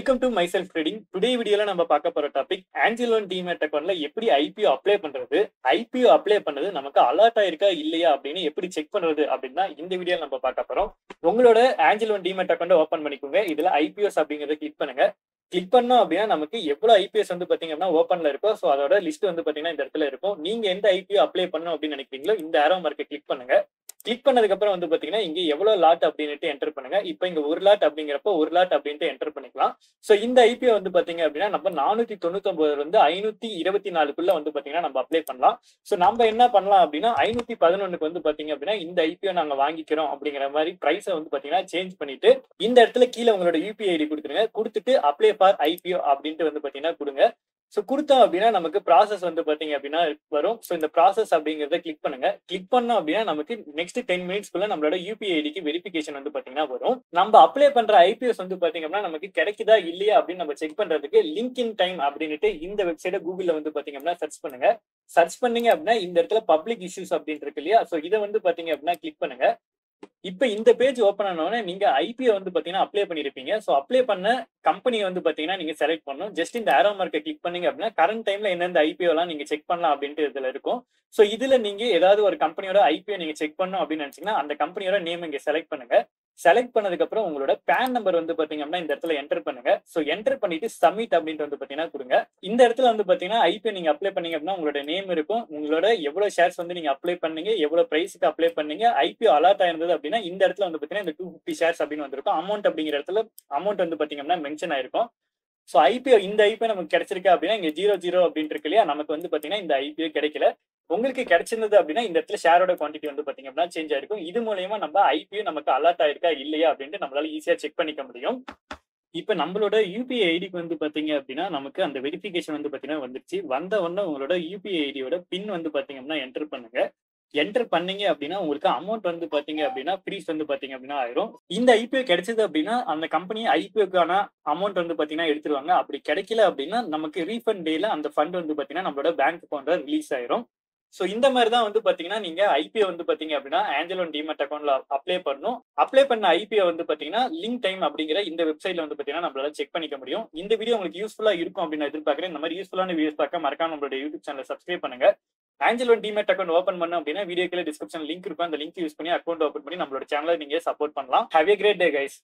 welcome to my self trading today வீடியோல நம்ம பார்க்க போற டாபிக் ஆன்ஜிலோன் டிமேட் அக்கௌண்ட்ல எப்படி ஐபிஓ அப்ளை பண்றது ஐபிஓ அப்ளை பண்ணது நமக்கு அலர்ட் ஆயிருக்கா இல்லையா அப்படின்னு எப்படி செக் பண்றது அப்படின்னு தான் இந்த வீடியோல நம்ம பார்க்க போறோம் உங்களோட ஆன்ஜிலோன் டிமேட் அக்கௌண்ட் ஓபன் பண்ணிக்கோங்க இதுல ஐபிஎஸ் அப்படிங்கறத கிளிக் பண்ணுங்க கிளிக் பண்ணோம் அப்படின்னா நமக்கு எவ்வளவு ஐபிஎஸ் வந்து பாத்தீங்கன்னா ஓப்பன்ல இருக்கோ ஸோ அதோட லிஸ்ட் வந்து பாத்தீங்கன்னா இந்த இடத்துல இருக்கும் நீங்க எந்த ஐபிஓ அப்ளை பண்ணணும் அப்படின்னு நினைக்கிறீங்களோ இந்த ஆரோ மார்க்கை கிளிக் பண்ணுங்க கிளிக் பண்ணதுக்கு அப்புறம் வந்து பாத்தீங்கன்னா இங்க எவ்வளவு லாட் அப்படின்ட்டு என்டர் பண்ணுங்க இப்போ இங்க ஒரு லாட் அப்படிங்கிறப்ப ஒரு லாட் அப்படின்ட்டு என்டர் பண்ணிக்கலாம் சோ இந்த ஐபிஓ வந்து பாத்தீங்க அப்படின்னா நம்ம நானூத்தி தொண்ணூத்தி ஒன்பதுல இருந்து ஐநூத்தி இருபத்தி நாலுக்குள்ள வந்து பாத்தீங்கன்னா நம்ம அப்ளை பண்ணலாம் சோ நம்ம என்ன பண்ணலாம் அப்படின்னா ஐநூத்தி பதினொன்னுக்கு வந்து பாத்தீங்க அப்படின்னா இந்த ஐபிஓ நாங்க வாங்கிக்கிறோம் அப்படிங்கிற மாதிரி பிரைஸை வந்து பாத்தீங்கன்னா சேஞ்ச் பண்ணிட்டு இந்த இடத்துல கீழே உங்களோட யூபிஐ ஐடி கொடுத்துருங்க கொடுத்துட்டு அப்ளை ஃபார் ஐபிஓ அப்படின்ட்டு வந்து பாத்தீங்கன்னா கொடுங்க ஸோ கொடுத்தோம் அப்படின்னா நமக்கு ப்ராசஸ் வந்து பாத்தீங்க அப்படின்னா வரும் ஸோ இந்த ப்ராசஸ் அப்படிங்கிறத கிளிக் பண்ணுங்க கிளிக் பண்ணோம் அப்படின்னா நமக்கு நெக்ஸ்ட் டென் மினிட்ஸ்க்குள்ள நம்மளோட யூபிஐ ஐடிக்கு வெரிஃபிகேஷன் வந்து பாத்தீங்கன்னா வரும் நம்ம அப்ளை பண்ற ஐபிஎஸ் வந்து பாத்தீங்க அப்படின்னா நமக்கு கிடைக்குதா இல்லையா அப்படின்னு நம்ம செக் பண்றதுக்கு லிங்க் இன் டைம் அப்படின்ட்டு இந்த வெப்சைட்டை கூகுள்ல வந்து பாத்தீங்க அப்படின்னா சர்ச் பண்ணுங்க சர்ச் பண்ணீங்க அப்படின்னா இந்த இடத்துல பப்ளிக் இஷ்யூஸ் அப்படின்னு இருக்கு இல்லையா ஸோ இதை வந்து பாத்தீங்க அப்படின்னா கிளிக் பண்ணுங்க இப்ப இந்த பேஜ் ஓப்பன் ஆனோடனே நீங்க ஐபிஓ வந்து பாத்தீங்கன்னா அப்ளை பண்ணிருப்பீங்க ஸோ அப்ளை பண்ண கம்பெனி வந்து பாத்தீங்கன்னா நீங்க செலக்ட் பண்ணணும் ஜஸ்ட் இந்த ஆரோ மார்க்கை கிளிக் பண்ணீங்க அப்படின்னா கரண்ட் டைம்ல எந்தெந்த ஐபிஓ எல்லாம் நீங்க செக் பண்ணலாம் அப்படின்ட்டு இதுல இருக்கும் ஸோ இதுல நீங்க ஏதாவது ஒரு கம்பெனியோட ஐபிஓ நீங்க செக் பண்ணணும் அப்படின்னு நினைச்சீங்கன்னா அந்த கம்பெனியோட நேம் இங்க செலக்ட் பண்ணுங்க செலக்ட் பண்ணதுக்கு அப்புறம் உங்களோட பேன் நம்பர் வந்து பாத்தீங்க அப்படின்னா இந்த இடத்துல என்டர் பண்ணுங்க ஸோ என்டர் பண்ணிட்டு சப்மிட் அப்படின்ட்டு வந்து பாத்தீங்கன்னா கொடுங்க இந்த இடத்துல வந்து பாத்தீங்கன்னா ஐபிஓ நீங்க அப்ளை பண்ணீங்க அப்படின்னா உங்களோட நேம் இருக்கும் உங்களோட எவ்வளவு ஷேர்ஸ் வந்து நீங்க அப்ளை பண்ணீங்க எவ்வளவு பிரைஸுக்கு அப்ளை பண்ணீங்க ஐபிஓ அலர்ட் ஆயிருந்தது அப்படின்னா இந்த இடத்துல வந்து பாத்தீங்கன்னா இந்த டூ ஃபிஃப்டி ஷேர்ஸ் அப்படின்னு வந்திருக்கும் அமௌண்ட் அப்படிங்கிற இடத்துல அமௌண்ட் வந்து பாத்தீங்க அப்படின்னா மென்ஷன் ஆயிருக்கும் ஸோ ஐபிஓ இந்த ஐபிஓ நமக்கு கிடைச்சிருக்கு அப்படின்னா இங்க ஜீரோ ஜீரோ அப்படின்னு இருக்கு இல்லையா நமக்கு வந்து பாத்தீங்கன்னா இந்த ஐபிஓ கிடைக்கல உங்களுக்கு கிடைச்சிருந்தது அப்படின்னா இந்த இடத்துல ஷேரோட குவான்டிட்டி வந்து பாத்தீங்க அப்படின்னா சேஞ்ச் ஆயிருக்கும் இது மூலயமா நம்ம ஐபிஓ நமக்கு அலர்ட் ஆயிருக்கா இல்லையா அப்படின்ட்டு நம்மளால ஈஸியா செக் பண்ணிக்க முடியும் இப்ப நம்மளோட யூபிஐ ஐடிக்கு வந்து பாத்தீங்க அப்படின்னா நமக்கு அந்த வெரிஃபிகேஷன் வந்து பாத்தீங்கன்னா வந்துருச்சு வந்த உடனே உங்களோட யூபிஐ ஐடியோட பின் வந்து பாத்தீங்க அப்படின்னா என்டர் பண்ணுங்க என்டர் பண்ணீங்க அப்படின்னா உங்களுக்கு அமௌண்ட் வந்து பாத்தீங்க அப்படின்னா ஃப்ரீஸ் வந்து பாத்தீங்க அப்படின்னா ஆயிரும் இந்த ஐபிஓ கிடைச்சது அப்படின்னா அந்த கம்பெனி ஐபிஓக்கான அமௌண்ட் வந்து பாத்தீங்கன்னா எடுத்துருவாங்க அப்படி கிடைக்கல அப்படின்னா நமக்கு ரீஃபண்ட் டேல அந்த ஃபண்ட் வந்து பாத்தீங்கன்னா நம்மளோட பேங்க் அக்கௌண்ட்ல ரிலீஸ் ஆயிரும் ஸோ இந்த மாதிரி தான் வந்து பாத்தீங்கன்னா நீங்க ஐபிஓ வந்து பாத்தீங்க அப்படின்னா ஆஞ்சலோன் டிமெட் அக்கௌண்ட்ல அப்ளை பண்ணணும் அப்ளை பண்ண ஐபிஓ வந்து பாத்தீங்கன்னா லிங்க் டைம் அப்படிங்கிற இந்த வெப்சைட்ல வந்து பாத்தீங்கன்னா நம்மளால செக் பண்ணிக்க முடியும் இந்த வீடியோ உங்களுக்கு யூஸ்ஃபுல்லா இருக்கும் அப்படின்னு நான் எதிர்பார்க்கறேன் இந்த மாதிரி யூஸ்ஃபுல்லான வீடியோஸ் பார்க்க மறக்காம நம்மளோட யூடியூப் சேனலை சப்ஸ்கிரைப் பண்ணுங்க ஆஞ்சலோன் டிமெட் அக்கௌண்ட் ஓப்பன் பண்ண அப்படின்னா வீடியோ கீழே டிஸ்கிரிப்ஷன் லிங்க் இருக்கும் அந்த லிங்க் யூஸ் பண்ணி அக்கௌண்ட் ஓப்பன் பண்ணி நம்மளோட சேனலை நீங்க சப்போர்ட் பண்ணலாம் have a great day guys